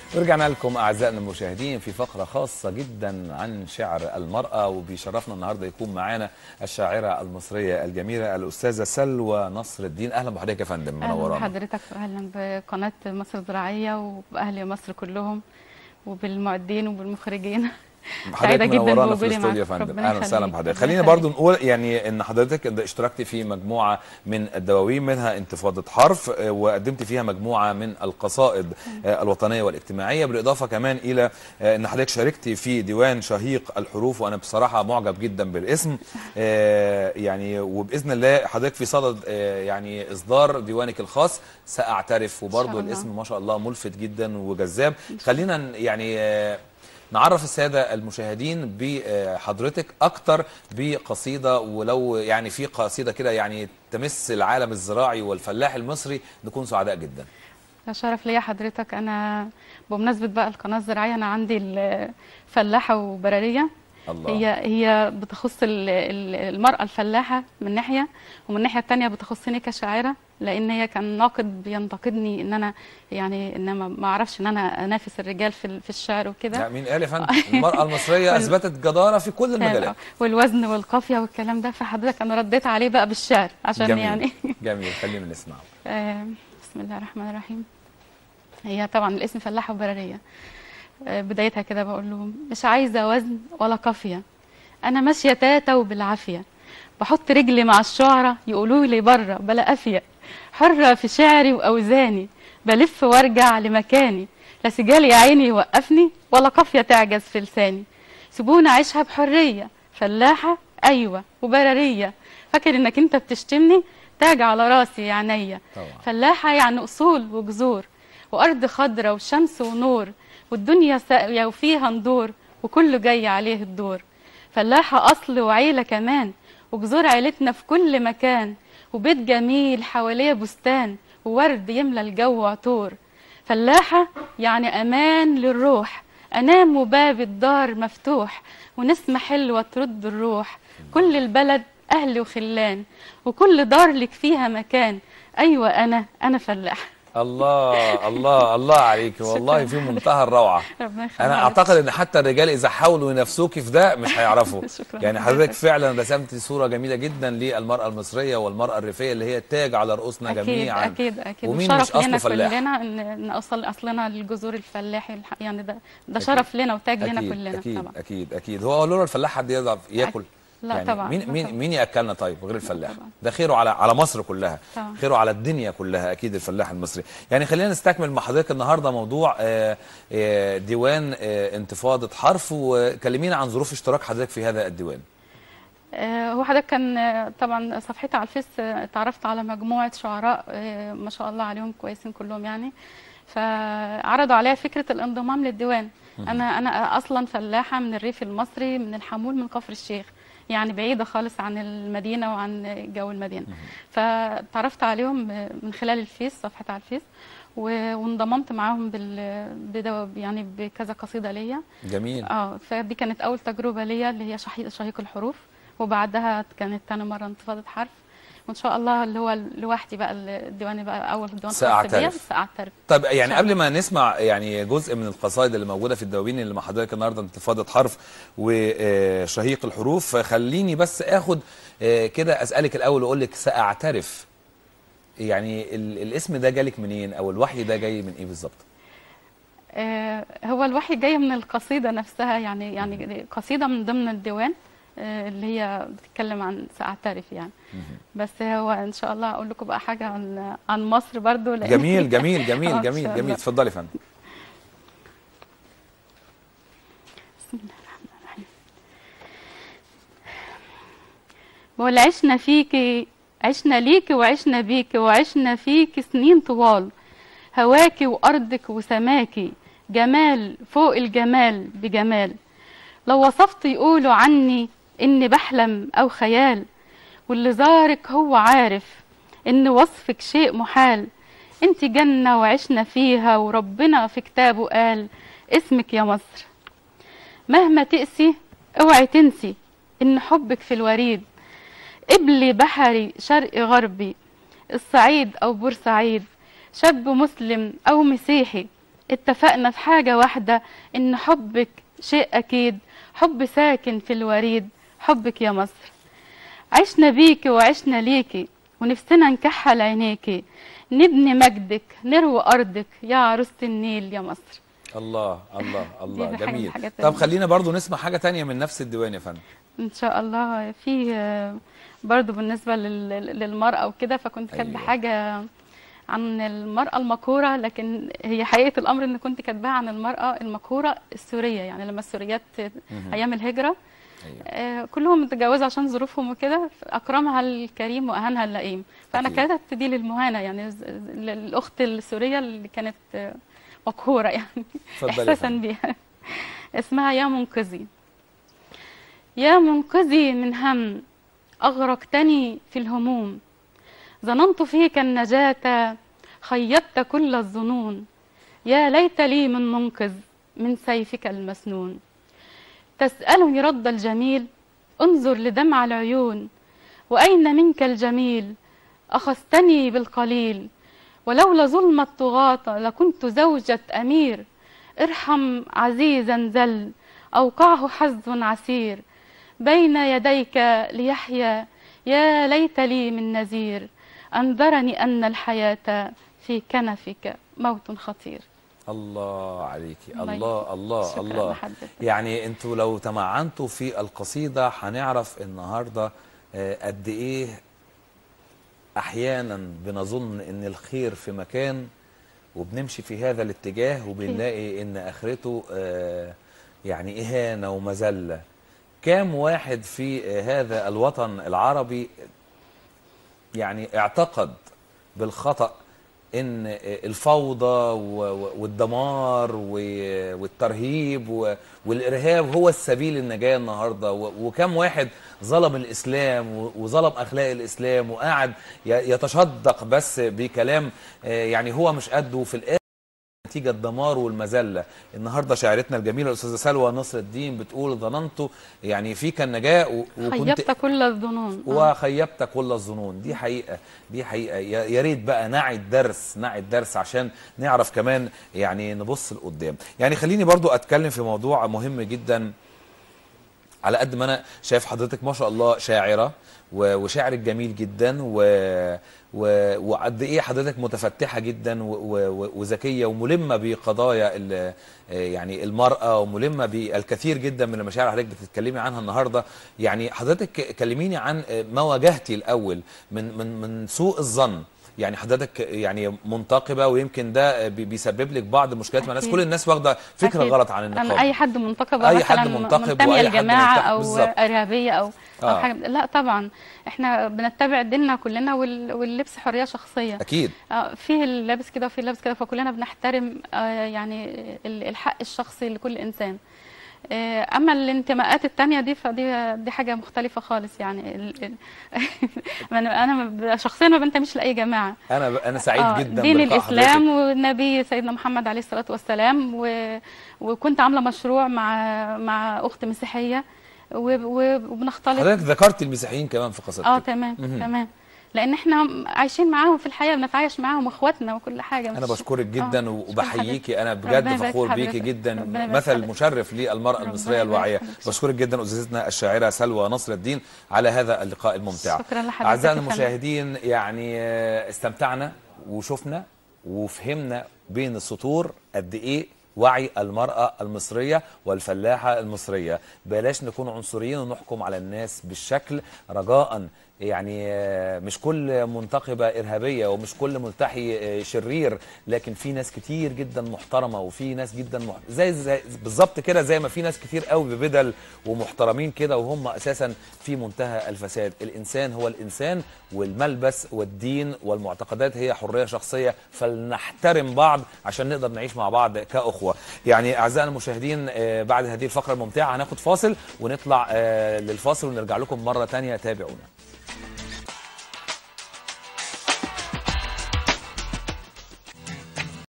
ورجعنا لكم اعزائنا المشاهدين في فقره خاصه جدا عن شعر المراه وبيشرفنا النهارده يكون معانا الشاعره المصريه الجميله الاستاذه سلوى نصر الدين اهلا بحضرتك يا فندم اهلا منورانا بحضرتك واهلا بقناه مصر الزراعيه وباهل مصر كلهم وبالمعدين وبالمخرجين سعيدة حضرتك جدا منورانا في بوجودي الاستوديو يا معاك. فندم ربنا اهلا وسهلا يخليك. بحضرتك ربنا خلينا يخليك. برضو نقول يعني ان حضرتك اشتركتي في مجموعه من الدواوين منها انتفاضه حرف آه، وقدمت فيها مجموعه من القصائد آه، الوطنيه والاجتماعيه بالاضافه كمان الى آه، ان حضرتك شاركتي في ديوان شهيق الحروف وانا بصراحه معجب جدا بالاسم آه، يعني وباذن الله حضرتك في صدد آه، يعني اصدار ديوانك الخاص ساعترف وبرضو الله. الاسم ما شاء الله ملفت جدا وجذاب خلينا ن- يعني آه، نعرف السادة المشاهدين بحضرتك أكتر بقصيدة ولو يعني في قصيدة كده يعني تمس العالم الزراعي والفلاح المصري نكون سعداء جدا ده شرف ليا حضرتك انا بمناسبه بقى القناه الزراعيه انا عندي الفلاحه وبراريه الله هي هي بتخص ال- ال- المراه الفلاحه من ناحيه ومن الناحيه الثانيه بتخصني كشاعره لان هي كان ناقد بينتقدني ان انا يعني ان ما ما اعرفش ان انا انافس الرجال في ال- في الشعر وكده لا مين قال يا فندم المرأة المصرية وال- أثبتت جدارة في كل المجالات والوزن والقافيه والكلام ده فحضرتك انا رديت عليه بقى بالشعر عشان جميل. يعني جميل خلينا نسمعه آه، بسم الله الرحمن الرحيم هي طبعا الاسم فلاحة وبرارية آه، بدايتها كده بقول لهم مش عايزة وزن ولا قافية أنا ماشية تاتا وبالعافية بحط رجلي مع الشعرة يقولوا لي بره بلا قافية حرة في شعري وأوزاني بلف وارجع لمكاني لا سجال يا عيني يوقفني ولا قافية تعجز في لساني سيبوني أعيشها بحرية فلاحة أيوة وبرارية فاكر إنك أنت بتشتمني تاج على راسي يا عينيا طبعا فلاحة يعني أصول وجذور وأرض خضرة وشمس ونور والدنيا ساقية وفيها ندور وكله جاي عليه الدور فلاحة أصل وعيلة كمان وجذور عيلتنا في كل مكان وبيت جميل حواليه بستان وورد يملى الجو عطور فلاحة يعني أمان للروح أنام وباب الدار مفتوح ونسمة حلوة ترد الروح كل البلد أهل وخلان وكل دار لك فيها مكان أيوة أنا أنا فلاح الله الله الله عليك والله في منتهى الروعة ربنا يخليك انا اعتقد ان حتى الرجال اذا حاولوا ينافسوكي في ده مش هيعرفوا شكراً يعني حضرتك فعلا رسمت صوره جميله جدا للمراه المصريه والمراه الريفيه اللي هي تاج على رؤوسنا أكيد جميعا أكيد أكيد ومين وشرف مش لنا اصله فلاح كلنا إن إن أصل أصلنا للجذور الفلاحي الح- يعني ده ده أكيد. شرف لنا وتاج لنا اكيد كلنا اكيد طبعا اكيد اكيد هو لولا الفلاح حد يقدر ياكل لا يعني طبعا مين لا مين طبعا. مين ياكلنا طيب غير الفلاح طبعا. ده خيره على على مصر كلها طبعا. خيره على الدنيا كلها اكيد الفلاح المصري يعني خلينا نستكمل مع حضرتك النهارده موضوع آه، آه، ديوان آه، انتفاضه حرف وكلمينا عن ظروف اشتراك حضرتك في هذا الديوان آه، هو حضرتك كان آه، طبعا صفحتي على الفيس آه، اتعرفت على مجموعة شعراء آه، ما شاء الله عليهم كويسين كلهم يعني فعرضوا عليا فكرة الانضمام للديوان أنا أنا أصلا فلاحة من الريف المصري من الحمول من كفر الشيخ يعني بعيدة خالص عن المدينة وعن جو المدينة فتعرفت عليهم آه، من خلال الفيس صفحة على الفيس و- وانضممت معاهم بال بدو- يعني بكذا قصيدة ليا جميل اه فدي كانت اول تجربه ليا اللي هي شهيق شهيق الحروف وبعدها كانت تاني مره انتفاضه حرف وان شاء الله اللي هو لوحدي بقى الديوان بقى اول ديوان خاص بيا سأعترف. ساعترف طب يعني شاء قبل ما نسمع يعني جزء من القصائد اللي موجوده في الدواوين اللي مع حضرتك النهارده انتفاضه حرف وشهيق الحروف خليني بس اخد آه، كده اسالك الاول واقول لك ساعترف يعني ال- الاسم ده جالك منين او الوحي ده جاي من ايه بالظبط آه هو الوحي جاي من القصيده نفسها يعني يعني قصيده من ضمن الديوان آه اللي هي بتتكلم عن ساعترف يعني بس هو ان شاء الله اقول لكم بقى حاجه عن عن مصر برضو لأن جميل جميل آه، جميل إن جميل شاء جميل الله. اتفضلي يا فندم بسم الله الرحمن الرحيم بقول عشنا فيكي عشنا ليكي وعشنا بيكي وعشنا فيكي سنين طوال هواكي وأرضك وسماكي جمال فوق الجمال بجمال لو وصفت يقولوا عني إني بحلم أو خيال واللي زارك هو عارف إن وصفك شيء محال انت جنة وعشنا فيها وربنا في كتابه قال اسمك يا مصر مهما تقسي اوعي تنسي ان حبك في الوريد قبلي بحري شرقي غربي الصعيد او بورسعيد شاب مسلم او مسيحي اتفقنا في حاجة واحدة إن حبك شيء أكيد حب ساكن في الوريد حبك يا مصر عشنا بيكي وعشنا ليكي ونفسنا نكحل عينيكي نبني مجدك نروي أرضك يا عروسة النيل يا مصر الله الله الله دي حاجة من جميل الحاجات طب اللي- خلينا برضو نسمع حاجه تانية من نفس الديوان يا فندم إن شاء الله في آه، برضو بالنسبة لل- للمرأة وكده فكنت كاتبة أيوة. حاجة عن المرأة المقهورة لكن هي حقيقة الأمر إن كنت كاتباها عن المرأة المقهورة السورية يعني لما السوريات مهم. أيام الهجرة أيوة. آه، كلهم متجوزة عشان ظروفهم وكده أكرمها الكريم وأهانها اللئيم فأنا أكيد. كتبت دي للمهانة يعني ز- ز- الأخت السورية اللي كانت آه، مقهورة يعني اتفضلي يا إحساسا فندم. بيها اسمها يا منقذي يا منقذي من هم أغرقتني في الهموم ظننت فيك النجاة خيبت كل الظنون يا ليت لي من منقذ من سيفك المسنون تسألني رد الجميل انظر لدمع العيون وأين منك الجميل أخذتني بالقليل ولولا ظلم الطغاة لكنت زوجة أمير ارحم عزيزا ذل أوقعه حظ عسير بين يديك ليحيا يا ليت لي من نذير أنذرني أن الحياة في كنفك موت خطير الله عليكي الله الله الله شكراً الله لحضرتك. يعني انتوا لو تمعنتوا في القصيدة هنعرف النهاردة آه، قد ايه احيانا بنظن ان الخير في مكان وبنمشي في هذا الاتجاه وبنلاقي ان اخرته آه، يعني اهانة ومذلة كام واحد في آه، هذا الوطن العربي يعني اعتقد بالخطأ ان الفوضى و- و- والدمار و- والترهيب و- والارهاب هو السبيل النجاه النهارده و- وكم واحد ظلم الاسلام و- وظلم اخلاق الاسلام وقعد ي- يتشدق بس بكلام آه، يعني هو مش قده في الاخر نتيجة الدمار والمذلة النهاردة شاعرتنا الجميلة الأستاذة سلوى نصر الدين بتقول ظننت يعني فيك النجاة و- وكنت خيبت كل الظنون آه. وخيبت كل الظنون دي حقيقة دي حقيقة يا يا ريت بقى نعي الدرس نعي الدرس عشان نعرف كمان يعني نبص لقدام يعني خليني برضو أتكلم في موضوع مهم جدا على قد ما انا شايف حضرتك ما شاء الله شاعره و- وشعرك جميل جدا و و- وقد ايه حضرتك متفتحه جدا و- و- وذكيه وملمه بقضايا ال- يعني المراه وملمه بالكثير جدا من المشاعر اللي حضرتك بتتكلمي عنها النهارده يعني حضرتك كلميني عن ما واجهتي الاول من من من سوء الظن يعني حضرتك يعني منتقبه ويمكن ده بي- بيسبب لك بعض المشكلات مع الناس أكيد. كل الناس واخده فكره أكيد. غلط عن النقاب أنا أي حد منتقبة أي مثلا حد منتقب منتمية وأي حد لجماعة مرتاح أو بالظبط. إرهابية أو أو آه. حاجة لا طبعا إحنا بنتبع ديننا كلنا وال- واللبس حرية شخصية اكيد آه، فيه اللابس كده وفيه اللابس كده فكلنا بنحترم آه، يعني ال- الحق الشخصي لكل انسان آه، اما الانتماءات التانية دي فدي دي حاجه مختلفه خالص يعني ال- ال- انا أنا ب- شخصيا ما بنتميش لاي جماعه انا انا سعيد آه، جدا دين بلقاء الاسلام حضرتك. والنبي سيدنا محمد عليه الصلاه والسلام و... وكنت عامله مشروع مع مع اخت مسيحيه و... و... وبنختلط حضرتك ذكرت المسيحيين كمان في قصتك اه تمام مهم. تمام لان احنا عايشين معاهم في الحياه بنتعايش معاهم اخواتنا وكل حاجه انا مش- بشكرك جدا آه، وبحييكي انا ربنا بجد يبارك فخور في بيكي حضرتك. جدا ربنا يبارك في مثل حضرتك. مشرف للمراه ربنا المصريه يبارك الواعيه في حضرتك. بشكرك جدا استاذتنا الشاعره سلوى نصر الدين على هذا اللقاء الممتع شكرا لحضرتك اعزائنا يا فندم. المشاهدين يعني آه، استمتعنا وشفنا وفهمنا بين السطور قد ايه وعي المرأة المصرية والفلاحة المصرية بلاش نكون عنصريين ونحكم على الناس بالشكل رجاء يعني آه، مش كل منتقبة إرهابية ومش كل ملتحي آه، شرير لكن في ناس كتير جدا محترمة وفي ناس جدا مح... زي, زي بالظبط كده زي ما في ناس كتير قوي ببدل ومحترمين كده وهم أساسا في منتهى الفساد الإنسان هو الإنسان والملبس والدين والمعتقدات هي حرية شخصية فلنحترم بعض عشان نقدر نعيش مع بعض كأخوة يعني أعزائنا المشاهدين آه، بعد هذه الفقرة الممتعة هناخد فاصل ونطلع آه، للفاصل ونرجع لكم مرة تانية تابعونا